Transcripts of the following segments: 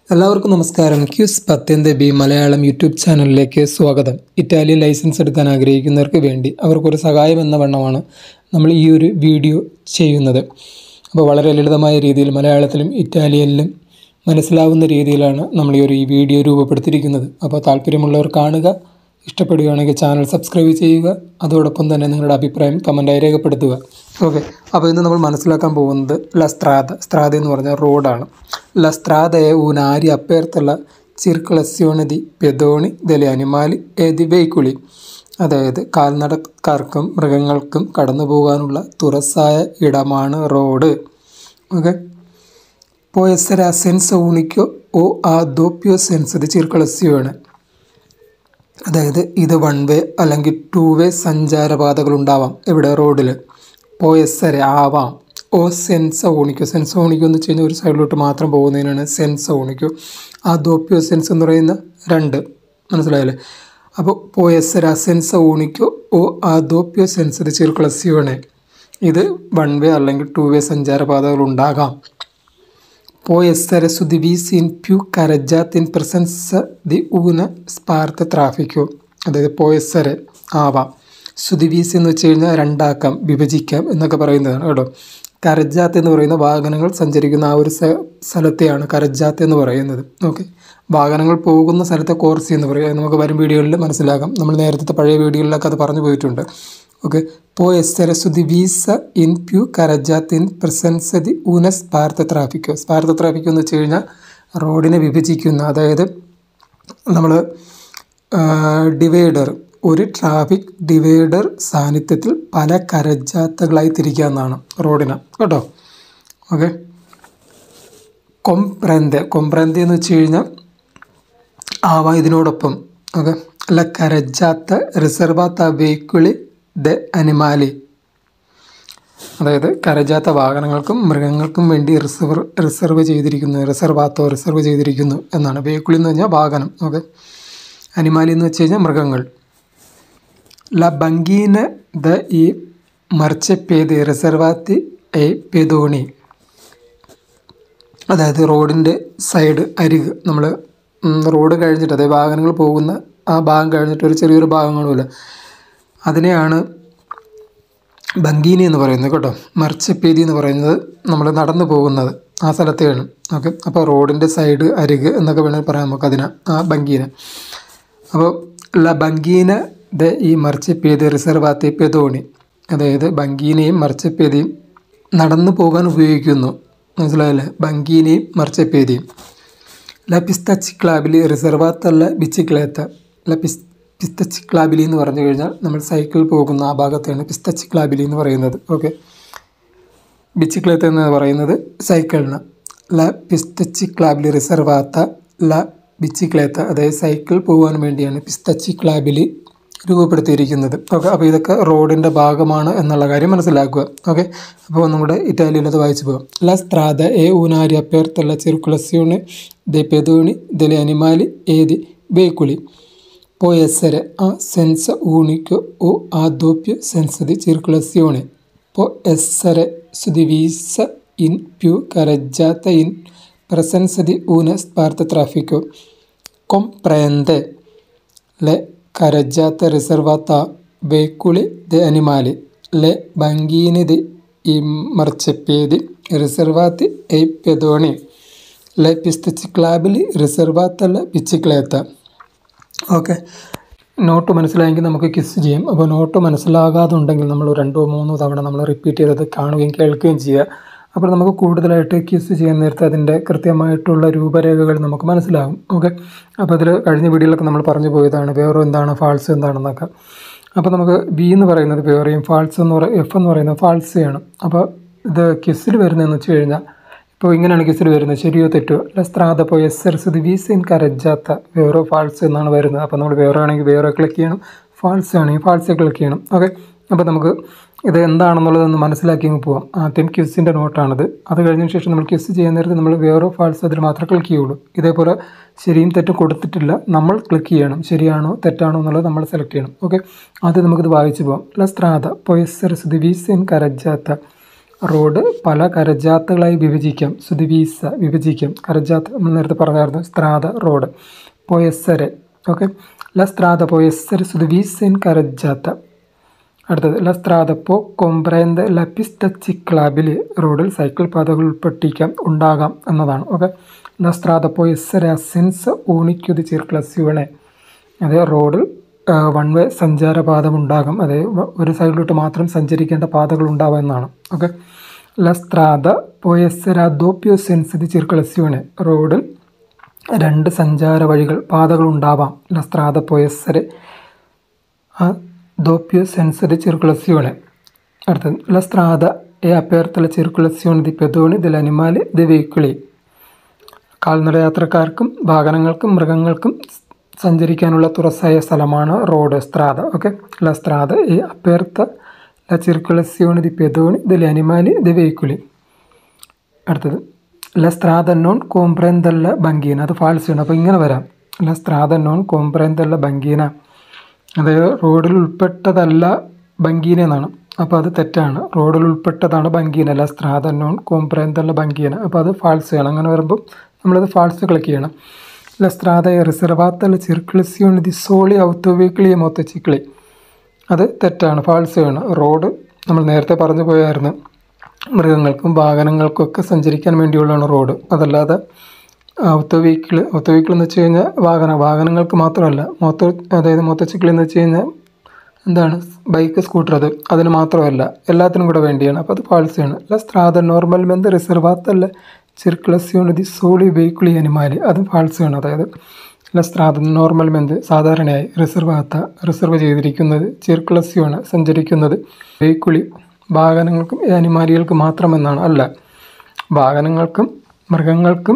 എല്ലാവർക്കും നമസ്കാരം ക്യൂസ് പത്യന്ത ബി മലയാളം യൂട്യൂബ് ചാനലിലേക്ക് സ്വാഗതം ഇറ്റാലിയൻ ലൈസൻസ് എടുക്കാൻ ആഗ്രഹിക്കുന്നവർക്ക് വേണ്ടി അവർക്കൊരു സഹായം എന്ന വണ്ണമാണ് നമ്മൾ ഈ ഒരു വീഡിയോ ചെയ്യുന്നത് അപ്പോൾ വളരെ ലളിതമായ രീതിയിൽ മലയാളത്തിലും ഇറ്റാലിയനിലും മനസ്സിലാവുന്ന രീതിയിലാണ് നമ്മൾ ഈ ഒരു ഈ വീഡിയോ രൂപപ്പെടുത്തിയിരിക്കുന്നത് അപ്പോൾ താല്പര്യമുള്ളവർ കാണുക ഇഷ്ടപ്പെടുകയാണെങ്കിൽ ചാനൽ സബ്സ്ക്രൈബ് ചെയ്യുക അതോടൊപ്പം തന്നെ നിങ്ങളുടെ അഭിപ്രായം കമൻറ്റായി രേഖപ്പെടുത്തുക ഓക്കെ അപ്പോൾ ഇന്ന് നമ്മൾ മനസ്സിലാക്കാൻ പോകുന്നത് ല സ്ത്രാത സ്ത്രാത എന്ന് പറഞ്ഞാൽ റോഡാണ് ല സ്ത്രാതയെ ഊനാരി അപ്പേർത്തുള്ള ചിർക്കുളസ്യോണി ദി പെദോണി ദലി അനിമാലി ഏതി വെയ്ക്കുളി അതായത് കാൽനടക്കാർക്കും മൃഗങ്ങൾക്കും കടന്നു പോകാനുള്ള തുറസായ ഇടമാണ് road okay può essere a senso unico o a doppio senso di circolazione അതായത് ഇത് വൺ വേ അല്ലെങ്കിൽ ടു വേ സഞ്ചാരപാതകൾ ഉണ്ടാവാം ഇവിടെ റോഡിൽ പോയസര ആവാം ഓ സെൻസ ഓണിക്കോ സെൻസ ഓണിക്കോ എന്ന് വെച്ച് കഴിഞ്ഞാൽ ഒരു സൈഡിലോട്ട് മാത്രം പോകുന്നതിനാണ് സെൻസ ഓണിക്കോ ആ ദോപ്യോ സെൻസ് എന്ന് പറയുന്ന രണ്ട് മനസ്സിലായല്ലേ അപ്പോൾ പോയസര സെൻസ ഓണിക്കോ ഓ ആ ദോപ്യോ സെൻസ് ഇത് ചിർക്കുളസിയോണെ ഇത് വൺ വേ അല്ലെങ്കിൽ ടു വേ സഞ്ചാരപാതകൾ ഉണ്ടാകാം può essere suddivisi in più carreggiate in presenza di una sparta traffico അതായത് può essere ആവാം സുദിവീസ് എന്ന് വെച്ച് കഴിഞ്ഞാൽ രണ്ടാക്കാം വിഭജിക്കാം എന്നൊക്കെ പറയുന്നതാണ് കേട്ടോ കരജാത്ത് എന്ന് പറയുന്ന വാഹനങ്ങൾ സഞ്ചരിക്കുന്ന ആ ഒരു സ്ഥ- സ്ഥലത്തെയാണ് കരജാത്ത് എന്ന് പറയുന്നത് ഓക്കെ വാഹനങ്ങൾ പോകുന്ന സ്ഥലത്തെ കോർസി എന്ന് പറയും അത് നമുക്ക് വരും വീഡിയോകളിൽ മനസ്സിലാക്കാം നമ്മൾ നേരത്തെ പഴയ വീഡിയോകളിലൊക്കെ അത് പറഞ്ഞു പോയിട്ടുണ്ട് okay può essere suddivisa in più carreggiate in presenza di una sparta traffico സ്പാർത്ത ട്രാഫിക് എന്ന് വെച്ച് കഴിഞ്ഞാൽ റോഡിനെ വിഭജിക്കുന്ന അതായത് നമ്മൾ ഡിവൈഡർ ഒരു ട്രാഫിക് ഡിവൈഡർ സാന്നിധ്യത്തിൽ പല കരജാത്തകളായി തിരിക്കാവുന്നതാണ് റോഡിന് കേട്ടോ ഓക്കെ കൊംപ്രന്തെ കൊംപ്രന്തെ എന്ന് വെച്ച് കഴിഞ്ഞാൽ ആവാ ഇതിനോടൊപ്പം ഓക്കെ അല്ല കരജാത്ത റിസർവാത്ത വെഹിക്കിളി ദ അനിമാലി അതായത് കരജാത്ത വാഹനങ്ങൾക്കും മൃഗങ്ങൾക്കും വേണ്ടി റിസർവ് റിസർവ് ചെയ്തിരിക്കുന്നു റിസർവാത്തോ റിസർവ് ചെയ്തിരിക്കുന്നു എന്നാണ് വെഹിക്കിൾ എന്ന് പറഞ്ഞാൽ വാഹനം ഓക്കെ അനിമാലി എന്ന് വെച്ച് കഴിഞ്ഞാൽ മൃഗങ്ങൾ ല ബങ്കീന ദ ഈ മർച്ചപ്പേത് റിസർവാത്തി എ പെതോണി അതായത് റോഡിൻ്റെ സൈഡ് അരിക് നമ്മൾ റോഡ് കഴിഞ്ഞിട്ട് അതായത് വാഹനങ്ങൾ പോകുന്ന ആ ഭാഗം കഴിഞ്ഞിട്ട് ഒരു ചെറിയൊരു ഭാഗം കാണുമല്ലോ അതിനെയാണ് ബങ്കീനി എന്ന് പറയുന്നത് കേട്ടോ മർച്ചപ്പേതി എന്ന് പറയുന്നത് നമ്മൾ നടന്നു പോകുന്നത് ആ സ്ഥലത്തെയാണ് ഓക്കെ അപ്പോൾ റോഡിൻ്റെ സൈഡ് അരിക് എന്നൊക്കെ വേണമെങ്കിൽ പറയാം നമുക്ക് അതിനെ ആ ബങ്കീന അപ്പോൾ ല ബങ്കീന ദ ഈ മർച്ചപ്പേതി റിസർവാത്തി പെതോണി അതായത് ബങ്കീനയും മർച്ചപ്പേതിയും നടന്നു പോകാൻ ഉപയോഗിക്കുന്നു മനസ്സിലായല്ലേ ബങ്കീനയും മർച്ചപ്പേതിയും ല പിസ്തച്ചിക്ലാബിലി റിസർവാത്തല്ല ബിച്ചിക്ലേത്ത ല പിസ് പിസ്തച്ചിക്ലാബിലി എന്ന് പറഞ്ഞു കഴിഞ്ഞാൽ നമ്മൾ സൈക്കിൾ പോകുന്ന ആ ഭാഗത്തെയാണ് പിസ്തച്ചിക്ലാബിലി എന്ന് പറയുന്നത് ഓക്കെ ബിച്ചിക്ലേത്ത എന്ന് പറയുന്നത് സൈക്കിളിന് ല പിസ്തച്ചിക്ലാബിലി റിസർവാത്ത ല ബിച്ചിക്ലേത്ത അതായത് സൈക്കിൾ പോകാൻ വേണ്ടിയാണ് പിസ്തച്ചിക്ലാബിലി രൂപപ്പെടുത്തിയിരിക്കുന്നത് ഓക്കെ അപ്പോൾ ഇതൊക്കെ റോഡിൻ്റെ ഭാഗമാണ് എന്നുള്ള കാര്യം മനസ്സിലാക്കുക ഓക്കെ അപ്പോൾ നമ്മുടെ ഇറ്റാലിയൻ അത് വായിച്ചു പോകാം ല സ്ത്രാദ എ ഊനാരി അപ്പേർത്തുള്ള ചിർക്കുളസ്യൂണ് ദെ പെതൂണി ദലെ അനിമാലി ഏതി വെഹിക്കുളി può essere a senza unico o a doppio senso di circolazione. Può essere suddivisa in più carreggiate in presenza di una sparta traffico. Comprende le carreggiate riservate a veicoli di animali, le banchine di i marciapiedi riservati ai pedoni, le piste ciclabili riservate alla bicicletta. Okay note മനസ്സിലായെങ്കിൽ നമുക്ക് quiz ചെയ്യും അപ്പോൾ not മനസ്സിലാകാതെ ഉണ്ടെങ്കിൽ നമ്മൾ രണ്ടോ മൂന്നോ തവണ നമ്മൾ റിപ്പീറ്റ് ചെയ്തത് കാണുകയും കേൾക്കുകയും ചെയ്യുക അപ്പോൾ നമുക്ക് കൂടുതലായിട്ട് കിസ് ചെയ്യാൻ നേരത്തെ അതിൻ്റെ കൃത്യമായിട്ടുള്ള രൂപരേഖകൾ നമുക്ക് മനസ്സിലാകും ഓക്കെ അപ്പോൾ അതിൽ കഴിഞ്ഞ വീഡിയോയിലൊക്കെ നമ്മൾ പറഞ്ഞു പോയതാണ് വേറോ എന്താണ് ഫാൾസ് എന്താണെന്നൊക്കെ അപ്പോൾ നമുക്ക് ബി എന്ന് പറയുന്നത് വേറെയും ഫാൾസ് എന്ന് പറയുക എഫ് എന്ന് പറയുന്നത് ഫാൾസയാണ് അപ്പോൾ ഇത് കിസ്സിൽ വരുന്നതെന്ന് വെച്ച് കഴിഞ്ഞാൽ ഇപ്പോൾ ഇങ്ങനെയാണ് കിസിൽ വരുന്നത് ശരിയോ തെറ്റോ ലസ്ത്രാത ഇപ്പോൾ എസ് എർ സുതി വീസിൻ കരജാത്ത വേറോ ഫാൾസ് എന്നാണ് വരുന്നത് അപ്പോൾ നമ്മൾ വേറെ ആണെങ്കിൽ വേറെ ക്ലിക്ക് ചെയ്യണം ഫാൾസ് ആണെങ്കിൽ ഫാൾസ് ക്ലിക്ക് ചെയ്യണം ഓക്കെ അപ്പോൾ നമുക്ക് ഇത് എന്താണെന്നുള്ളതൊന്ന് മനസ്സിലാക്കി അങ്ങ് പോവാം ആദ്യം ക്യൂസിൻ്റെ നോട്ടാണിത് അത് കഴിഞ്ഞതിന് ശേഷം നമ്മൾ ക്യൂസ് ചെയ്യാൻ നേരത്ത് നമ്മൾ വേറോ ഫാൾസ് അതിൽ മാത്രമേ ക്ലിക്ക് ചെയ്യുള്ളൂ ഇതേപോലെ ശരിയും തെറ്റും കൊടുത്തിട്ടില്ല നമ്മൾ ക്ലിക്ക് ചെയ്യണം ശരിയാണോ തെറ്റാണോ എന്നുള്ളത് നമ്മൾ സെലക്ട് ചെയ്യണം ഓക്കെ ആദ്യം നമുക്കിത് വായിച്ചു പോകാം ലസ്ത്രാത പൊയസർ സുതി വീസിൻ കരജാത്ത റോഡ് പല കരജാത്തകളായി വിഭജിക്കാം സുദിവീസ വിഭജിക്കാം കരജാത്ത നമ്മൾ നേരത്തെ പറഞ്ഞായിരുന്നു സ്ത്രാത റോഡ് പോയസ്സരെ ഓക്കെ ല സ്ത്രാത പോയസ്സരെ സുദിവീസൻ കരജാത്ത അടുത്തത് ല സ്ത്രാതപ്പോ കൊംബ്രേന്ത ല പിസ്ത ചിക്ലാബിൽ റോഡിൽ സൈക്കിൾ പാതകൾ ഉൾപ്പെട്ടിക്കാം ഉണ്ടാകാം എന്നതാണ് ഓക്കെ ല സ്ത്രാതപ്പോ എസ്സര സെൻസ് ഊണിക്കുതി ചിർക്ലസ്യുവണെ അതേ റോഡിൽ വൺ വേ സഞ്ചാരപാതം ഉണ്ടാകും അതേ വ- ഒരു സൈഡിലോട്ട് മാത്രം സഞ്ചരിക്കേണ്ട പാതകൾ ഉണ്ടാവുക എന്നാണ് ഓക്കെ ല സ്ത്രാത പോയസ്സര ദോപ്യോ സെൻസ് ദി ചിർക്ലസ്യുവണെ റോഡിൽ രണ്ട് സഞ്ചാര വഴികൾ പാതകൾ ഉണ്ടാവാം ല സ്ത്രാത പോയസ്സരെ a doppio senso di circolazione. അടുത്തത് la strada è aperta alla circolazione di pedoni, degli animali, dei veicoli. കാൽനട യാത്രക്കാർക്കും വാഹനങ്ങൾക്കും മൃഗങ്ങൾക്കും സഞ്ചരിക്കാനുള്ള തുറസായ സ്ഥലമാണ് റോഡ് സ്ത്രാത ഓക്കെ ല സ്ത്രാത è aperta la circolazione di pedoni, degli animali, dei veicoli. അടുത്തത് ല സ്ത്രാത നോൺ കോംപ്രന്തല്ല ബങ്കീന അത് ഫാൾസ് ആണ് അപ്പോൾ ഇങ്ങനെ വരാം ല സ്ത്രാത നോൺ കോംപ്രന്തല്ല ബങ്കീന അതായത് റോഡിൽ ഉൾപ്പെട്ടതല്ല ബങ്കീന എന്നാണ് അപ്പോൾ അത് തെറ്റാണ് റോഡിൽ ഉൾപ്പെട്ടതാണ് ബങ്കീന ല സ്ത്രാത നോൺ കോംപ്രന്തല്ല ബങ്കീന അപ്പോൾ അത് ഫാൾസ് ആണ് അങ്ങനെ വരുമ്പോൾ നമ്മളത് ഫാൾസ് ക്ലിക്ക് ചെയ്യണം ല സ്ത്രാത റിസർവാത്തല്ല ചിർക്കിളിസിയോൺ ദി സോളി ഔത്തോവിക്കളി മൊത്തച്ചിക്കിളി അത് തെറ്റാണ് ഫാൾസ് ആണ് റോഡ് നമ്മൾ നേരത്തെ പറഞ്ഞു പോയായിരുന്നു മൃഗങ്ങൾക്കും വാഹനങ്ങൾക്കും ഒക്കെ സഞ്ചരിക്കാൻ വേണ്ടിയുള്ളതാണ് റോഡ് അതല്ലാതെ ഔട്ടോ വെഹിക്കിൾ ഔട്ടോ വെഹിക്കിൾ എന്ന് വെച്ച് കഴിഞ്ഞാൽ വാഹന വാഹനങ്ങൾക്ക് മാത്രമല്ല മൊത്ത അതായത് മൊത്തച്ചിക്കിൾ എന്ന് വെച്ച് കഴിഞ്ഞാൽ എന്താണ് ബൈക്ക് സ്കൂട്ടർ അത് അതിന് മാത്രമല്ല എല്ലാത്തിനും കൂടെ വേണ്ടിയാണ് അപ്പോൾ അത് ഫാൾസിയാണ് അല്ല സ്ത്രാത നോർമൽ മെന്ത് റിസർവാത്തല്ല ചിർക്കുലസ്യോൺ ദി സോളി വെഹിക്കിളി അനിമാലി അതും ഫാൾസിയാണ് അതായത് അല്ല സ്ത്രാത നോർമൽ മെന്ത് സാധാരണയായി റിസർവാത്ത റിസർവ് ചെയ്തിരിക്കുന്നത് ചിർക്കുലസ്യോണ് സഞ്ചരിക്കുന്നത് വെഹിക്കിളി വാഹനങ്ങൾക്കും അനിമാലികൾക്കും മാത്രമെന്നാണ് അല്ല വാഹനങ്ങൾക്കും മൃഗങ്ങൾക്കും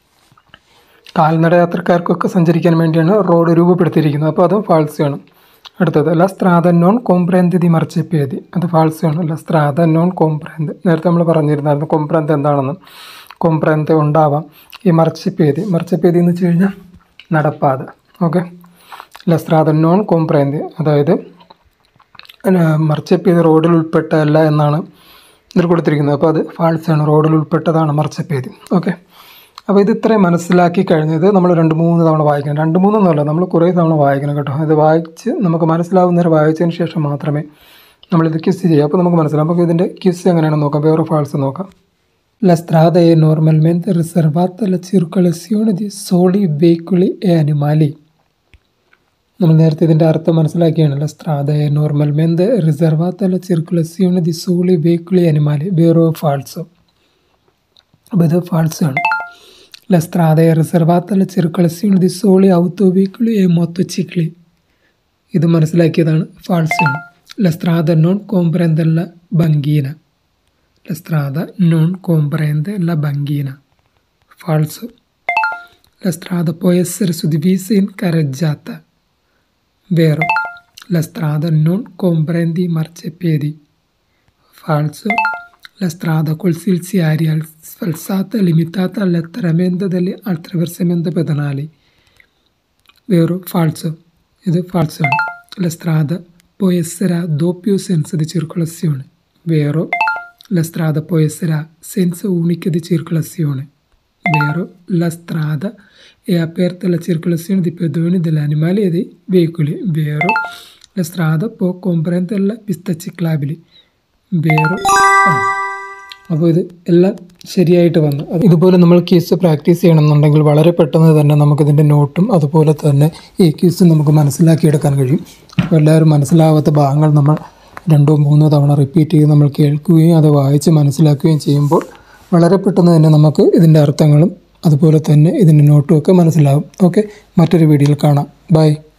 കാൽനട യാത്രക്കാർക്കൊക്കെ സഞ്ചരിക്കാൻ വേണ്ടിയാണ് റോഡ് രൂപപ്പെടുത്തിയിരിക്കുന്നത് അപ്പോൾ അത് ഫാൾസിയാണ് അടുത്തത് ല സ്ത്രാത നോൺ കോംപ്രേന്ത് ദി മർച്ചപ്പേതി അത് ഫാൾസിയാണ് ല സ്ത്രാത നോൺ കോംപ്രേന്ത് നേരത്തെ നമ്മൾ പറഞ്ഞിരുന്നായിരുന്നു കോംപ്രേന്ത് എന്താണെന്ന് കോംപ്രേന്ത് ഉണ്ടാവാം ഈ മർച്ചപ്പേതി മർച്ചപ്പേതി എന്ന് വെച്ച് കഴിഞ്ഞാൽ നടപ്പാത ഓക്കെ ല സ്ത്രാത നോൺ കോംപ്രേന്ത് അതായത് മർച്ചപ്പേതി റോഡിൽ ഉൾപ്പെട്ടതല്ല എന്നാണ് ഇതിൽ കൊടുത്തിരിക്കുന്നത് അപ്പോൾ അത് ഫാൾസാണ് റോഡിൽ ഉൾപ്പെട്ടതാണ് മർച്ചപ്പേതി ഓക്കെ അപ്പോൾ ഇത് ഇത്രയും മനസ്സിലാക്കി കഴിഞ്ഞത് നമ്മൾ രണ്ട് മൂന്ന് തവണ വായിക്കണം രണ്ട് മൂന്നൊന്നുമല്ല നമ്മൾ കുറേ തവണ വായിക്കണം കേട്ടോ ഇത് വായിച്ച് നമുക്ക് മനസ്സിലാവുന്നവരെ വായിച്ചതിന് ശേഷം മാത്രമേ നമ്മളിത് ക്യൂസ് ചെയ്യുക അപ്പോൾ നമുക്ക് മനസ്സിലാവും അപ്പോൾ ഇതിൻ്റെ ക്യൂസ് എങ്ങനെയാണെന്ന് നോക്കാം വേറെ ഫാൾസ് നോക്കാം La strada è normalmente riservata alla circolazione di soli veicoli e animali. നമ്മൾ നേരത്തെ ഇതിൻ്റെ അർത്ഥം മനസ്സിലാക്കിയാണല്ലോ സ്ത്രാത നോർമൽമെന്റ് റിസർവാത്ത അല്ല circolazione di soli veicoli e animali വേറോ ഫാൾസോ അപ്പോൾ ഇത് ഫാൾസ് ആണ് La strada è riservata alla circolazione di soli autoveicoli e motocicli. ഇത് മനസ്സിലാക്കിയതാണ് ഫാൾസ് ആണ് La strada non comprende la banchina. La strada non comprende la banchina. Falso. La strada può essere suddivisa in carreggiata. Vero. La strada non comprende i marciapiedi. Falso. La strada col silziaria sfalsata è limitata all'atterramento degli attraversamenti pedonali. Vero? Falso. Ed è falso. La strada può essere a doppio senso di circolazione. Vero? La strada può essere a senso unico di circolazione. Vero? La strada è aperta alla circolazione di pedoni, degli animali e dei veicoli. Vero? La strada può comprendere la pista ciclabili. Vero? അപ്പോൾ ഇത് എല്ലാം ശരിയായിട്ട് വന്നു അത് ഇതുപോലെ നമ്മൾ quiz practice ചെയ്യണമെന്നുണ്ടെങ്കിൽ വളരെ പെട്ടെന്ന് തന്നെ നമുക്കിതിൻ്റെ നോട്ടും അതുപോലെ തന്നെ ഈ ക്യൂസ് നമുക്ക് മനസ്സിലാക്കിയെടുക്കാൻ കഴിയും അപ്പോൾ എല്ലാവരും മനസ്സിലാവാത്ത ഭാഗങ്ങൾ നമ്മൾ രണ്ടോ മൂന്നോ തവണ റിപ്പീറ്റ് ചെയ്ത് നമ്മൾ കേൾക്കുകയും അത് വായിച്ച് മനസ്സിലാക്കുകയും ചെയ്യുമ്പോൾ വളരെ പെട്ടെന്ന് തന്നെ നമുക്ക് ഇതിൻ്റെ അർത്ഥങ്ങളും അതുപോലെ തന്നെ ഇതിൻ്റെ നോട്ടും ഒക്കെ മനസ്സിലാകും ഓക്കെ മറ്റൊരു വീഡിയോയിൽ കാണാം ബൈ